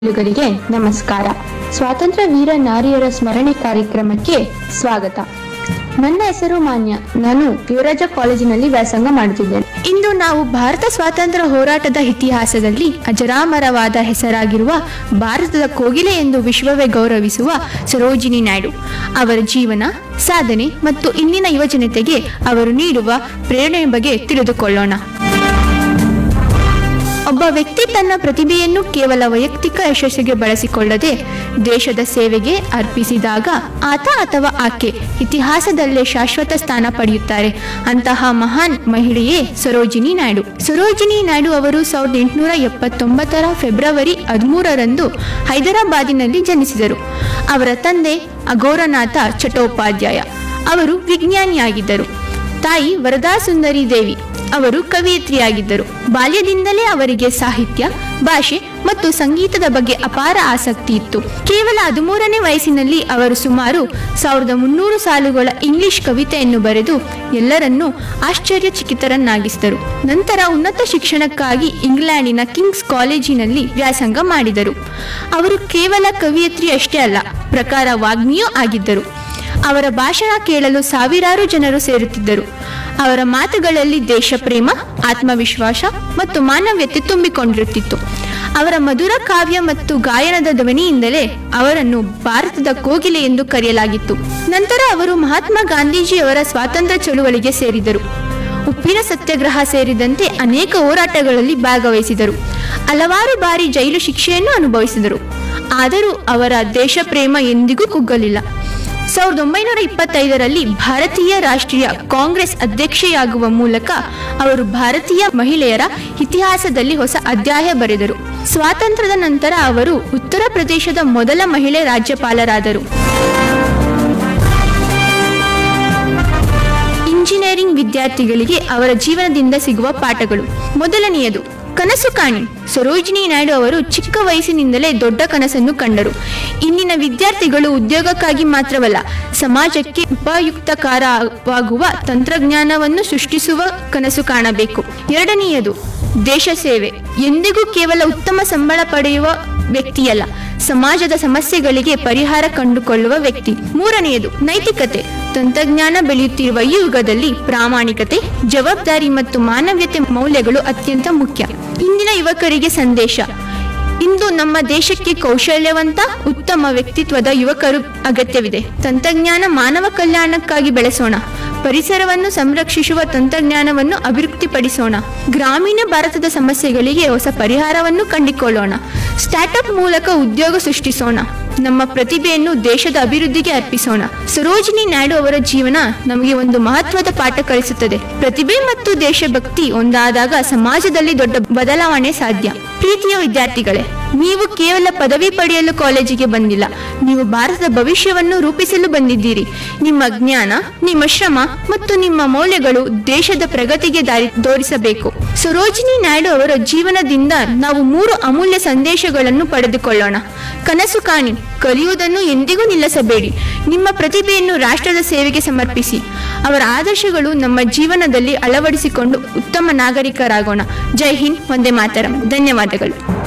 ಕೇಳುಗರಿಗೆ ನಮಸ್ಕಾರ ಸ್ವಾತಂತ್ರ್ಯ ವೀರ ನಾರಿಯರ ಸ್ಮರಣೆ ಕಾರ್ಯಕ್ರಮಕ್ಕೆ ಸ್ವಾಗತ ನನ್ನ ಹೆಸರು ಮಾನ್ಯ ನಾನು ಯುವರಾಜ ಕಾಲೇಜಿನಲ್ಲಿ ವ್ಯಾಸಂಗ ಮಾಡುತ್ತಿದ್ದೇನೆ ಇಂದು ನಾವು ಭಾರತ ಸ್ವಾತಂತ್ರ್ಯ ಹೋರಾಟದ ಇತಿಹಾಸದಲ್ಲಿ ಅಜರಾಮರವಾದ ಹೆಸರಾಗಿರುವ ಭಾರತದ ಕೋಗಿಲೆ ಎಂದು ವಿಶ್ವವೇ ಗೌರವಿಸುವ ಸರೋಜಿನಿ ನಾಯ್ಡು ಅವರ ಜೀವನ ಸಾಧನೆ ಮತ್ತು ಇಂದಿನ ಯುವಜನತೆಗೆ ಅವರು ನೀಡುವ ಪ್ರೇರಣೆ ಬಗ್ಗೆ ತಿಳಿದುಕೊಳ್ಳೋಣ ಒಬ್ಬ ವ್ಯಕ್ತಿ ತನ್ನ ಪ್ರತಿಭೆಯನ್ನು ಕೇವಲ ವೈಯಕ್ತಿಕ ಯಶಸ್ಸಿಗೆ ಬಳಸಿಕೊಳ್ಳದೆ ದೇಶದ ಸೇವೆಗೆ ಅರ್ಪಿಸಿದಾಗ ಆತ ಅಥವಾ ಆಕೆ ಇತಿಹಾಸದಲ್ಲೇ ಶಾಶ್ವತ ಸ್ಥಾನ ಪಡೆಯುತ್ತಾರೆ ಅಂತಹ ಮಹಾನ್ ಮಹಿಳೆಯೇ ಸರೋಜಿನಿ ನಾಯ್ಡು ಸರೋಜಿನಿ ನಾಯ್ಡು ಅವರು ಸಾವಿರದ ಎಂಟುನೂರ ಎಪ್ಪತ್ತೊಂಬತ್ತರ ಫೆಬ್ರವರಿ ಹದಿಮೂರರಂದು ಹೈದರಾಬಾದಿನಲ್ಲಿ ಜನಿಸಿದರು ಅವರ ತಂದೆ ಅಘೋರನಾಥ ಚಟ್ಟೋಪಾಧ್ಯಾಯ ಅವರು ವಿಜ್ಞಾನಿಯಾಗಿದ್ದರು ತಾಯಿ ವರದಾ ಸುಂದರಿ ದೇವಿ ಅವರು ಕವಿಯತ್ರಿಯಾಗಿದ್ದರು ಬಾಲ್ಯದಿಂದಲೇ ಅವರಿಗೆ ಸಾಹಿತ್ಯ ಭಾಷೆ ಮತ್ತು ಸಂಗೀತದ ಬಗ್ಗೆ ಅಪಾರ ಆಸಕ್ತಿ ಇತ್ತು ಕೇವಲ ಹದಿಮೂರನೇ ವಯಸ್ಸಿನಲ್ಲಿ ಅವರು ಸುಮಾರು ಸಾವಿರದ ಮುನ್ನೂರು ಸಾಲುಗಳ ಇಂಗ್ಲಿಷ್ ಕವಿತೆಯನ್ನು ಬರೆದು ಎಲ್ಲರನ್ನೂ ಆಶ್ಚರ್ಯಚಕಿತರನ್ನಾಗಿಸಿದರು ನಂತರ ಉನ್ನತ ಶಿಕ್ಷಣಕ್ಕಾಗಿ ಇಂಗ್ಲೆಂಡಿನ ಕಿಂಗ್ಸ್ ಕಾಲೇಜಿನಲ್ಲಿ ವ್ಯಾಸಂಗ ಮಾಡಿದರು ಅವರು ಕೇವಲ ಕವಿಯತ್ರಿ ಅಷ್ಟೇ ಅಲ್ಲ ಪ್ರಕಾರ ವಾಗ್ಮಿಯೂ ಆಗಿದ್ದರು ಅವರ ಭಾಷಣ ಕೇಳಲು ಸಾವಿರಾರು ಜನರು ಸೇರುತ್ತಿದ್ದರು ಅವರ ಮಾತುಗಳಲ್ಲಿ ದೇಶಪ್ರೇಮ ಆತ್ಮವಿಶ್ವಾಸ ಮತ್ತು ಮಾನವ್ಯತೆ ತುಂಬಿಕೊಂಡಿರುತ್ತಿತ್ತು ಅವರ ಮಧುರ ಕಾವ್ಯ ಮತ್ತು ಗಾಯನದ ಧ್ವನಿಯಿಂದಲೇ ಅವರನ್ನು ಭಾರತದ ಕೋಗಿಲೆ ಎಂದು ಕರೆಯಲಾಗಿತ್ತು ನಂತರ ಅವರು ಮಹಾತ್ಮ ಗಾಂಧೀಜಿಯವರ ಸ್ವಾತಂತ್ರ್ಯ ಚಳುವಳಿಗೆ ಸೇರಿದರು ಉಪ್ಪಿನ ಸತ್ಯಾಗ್ರಹ ಸೇರಿದಂತೆ ಅನೇಕ ಹೋರಾಟಗಳಲ್ಲಿ ಭಾಗವಹಿಸಿದರು ಹಲವಾರು ಬಾರಿ ಜೈಲು ಶಿಕ್ಷೆಯನ್ನು ಅನುಭವಿಸಿದರು ಆದರೂ ಅವರ ದೇಶಪ್ರೇಮ ಎಂದಿಗೂ ಕುಗ್ಗಲಿಲ್ಲ ಸಾವಿರದ ಒಂಬೈನೂರ ಇಪ್ಪತ್ತೈದರಲ್ಲಿ ಭಾರತೀಯ ರಾಷ್ಟ್ರೀಯ ಕಾಂಗ್ರೆಸ್ ಅಧ್ಯಕ್ಷೆಯಾಗುವ ಮೂಲಕ ಅವರು ಭಾರತೀಯ ಮಹಿಳೆಯರ ಇತಿಹಾಸದಲ್ಲಿ ಹೊಸ ಅಧ್ಯಾಯ ಬರೆದರು ಸ್ವಾತಂತ್ರ್ಯದ ನಂತರ ಅವರು ಉತ್ತರ ಪ್ರದೇಶದ ಮೊದಲ ಮಹಿಳೆ ರಾಜ್ಯಪಾಲರಾದರು ಇಂಜಿನಿಯರಿಂಗ್ ವಿದ್ಯಾರ್ಥಿಗಳಿಗೆ ಅವರ ಜೀವನದಿಂದ ಸಿಗುವ ಪಾಠಗಳು ಮೊದಲನೆಯದು ಕನಸು ಕಾಣಿ ಸರೋಜಿನಿ ನಾಯ್ಡು ಅವರು ಚಿಕ್ಕ ವಯಸ್ಸಿನಿಂದಲೇ ದೊಡ್ಡ ಕನಸನ್ನು ಕಂಡರು ಇಂದಿನ ವಿದ್ಯಾರ್ಥಿಗಳು ಉದ್ಯೋಗಕ್ಕಾಗಿ ಮಾತ್ರವಲ್ಲ ಸಮಾಜಕ್ಕೆ ಉಪಯುಕ್ತಕಾರವಾಗುವ ತಂತ್ರಜ್ಞಾನವನ್ನು ಸೃಷ್ಟಿಸುವ ಕನಸು ಕಾಣಬೇಕು ಎರಡನೆಯದು ದೇಶ ಸೇವೆ ಎಂದಿಗೂ ಕೇವಲ ಉತ್ತಮ ಸಂಬಳ ಪಡೆಯುವ ವ್ಯಕ್ತಿಯಲ್ಲ ಸಮಾಜದ ಸಮಸ್ಯೆಗಳಿಗೆ ಪರಿಹಾರ ಕಂಡುಕೊಳ್ಳುವ ವ್ಯಕ್ತಿ ಮೂರನೆಯದು ನೈತಿಕತೆ ತಂತ್ರಜ್ಞಾನ ಬೆಳೆಯುತ್ತಿರುವ ಈ ಯುಗದಲ್ಲಿ ಪ್ರಾಮಾಣಿಕತೆ ಜವಾಬ್ದಾರಿ ಮತ್ತು ಮಾನವೀಯತೆ ಮೌಲ್ಯಗಳು ಅತ್ಯಂತ ಮುಖ್ಯ ಇಂದಿನ ಯುವಕರಿಗೆ ಸಂದೇಶ ಇಂದು ನಮ್ಮ ದೇಶಕ್ಕೆ ಕೌಶಲ್ಯವಂತ ಉತ್ತಮ ವ್ಯಕ್ತಿತ್ವದ ಯುವಕರು ಅಗತ್ಯವಿದೆ ತಂತ್ರಜ್ಞಾನ ಮಾನವ ಕಲ್ಯಾಣಕ್ಕಾಗಿ ಬೆಳೆಸೋಣ ಪರಿಸರವನ್ನು ಸಂರಕ್ಷಿಸುವ ತಂತ್ರಜ್ಞಾನವನ್ನು ಅಭಿವೃದ್ಧಿಪಡಿಸೋಣ ಗ್ರಾಮೀಣ ಭಾರತದ ಸಮಸ್ಯೆಗಳಿಗೆ ಹೊಸ ಪರಿಹಾರವನ್ನು ಕಂಡುಕೊಳ್ಳೋಣ ಸ್ಟಾರ್ಟ್ಅಪ್ ಮೂಲಕ ಉದ್ಯೋಗ ಸೃಷ್ಟಿಸೋಣ ನಮ್ಮ ಪ್ರತಿಭೆಯನ್ನು ದೇಶದ ಅಭಿವೃದ್ಧಿಗೆ ಅರ್ಪಿಸೋಣ ಸರೋಜಿನಿ ನಾಯ್ಡು ಅವರ ಜೀವನ ನಮಗೆ ಒಂದು ಮಹತ್ವದ ಪಾಠ ಕಲಿಸುತ್ತದೆ ಪ್ರತಿಭೆ ಮತ್ತು ದೇಶಭಕ್ತಿ ಒಂದಾದಾಗ ಸಮಾಜದಲ್ಲಿ ದೊಡ್ಡ ಬದಲಾವಣೆ ಸಾಧ್ಯ ಪ್ರೀತಿಯ ವಿದ್ಯಾರ್ಥಿಗಳೇ ನೀವು ಕೇವಲ ಪದವಿ ಪಡೆಯಲು ಕಾಲೇಜಿಗೆ ಬಂದಿಲ್ಲ ನೀವು ಭಾರತದ ಭವಿಷ್ಯವನ್ನು ರೂಪಿಸಲು ಬಂದಿದ್ದೀರಿ ನಿಮ್ಮ ಜ್ಞಾನ ನಿಮ್ಮ ಶ್ರಮ ಮತ್ತು ನಿಮ್ಮ ಮೌಲ್ಯಗಳು ದೇಶದ ಪ್ರಗತಿಗೆ ದಾರಿ ತೋರಿಸಬೇಕು ಸರೋಜಿನಿ ನಾಯ್ಡು ಅವರ ಜೀವನದಿಂದ ನಾವು ಮೂರು ಅಮೂಲ್ಯ ಸಂದೇಶಗಳನ್ನು ಪಡೆದುಕೊಳ್ಳೋಣ ಕನಸು ಕಾಣಿ ಕಲಿಯುವುದನ್ನು ಎಂದಿಗೂ ನಿಲ್ಲಿಸಬೇಡಿ ನಿಮ್ಮ ಪ್ರತಿಭೆಯನ್ನು ರಾಷ್ಟ್ರದ ಸೇವೆಗೆ ಸಮರ್ಪಿಸಿ ಅವರ ಆದರ್ಶಗಳು ನಮ್ಮ ಜೀವನದಲ್ಲಿ ಅಳವಡಿಸಿಕೊಂಡು ಉತ್ತಮ ನಾಗರಿಕರಾಗೋಣ ಜೈ ಹಿಂದ್ ಒಂದೇ ಮಾತರಂ ಧನ್ಯವಾದಗಳು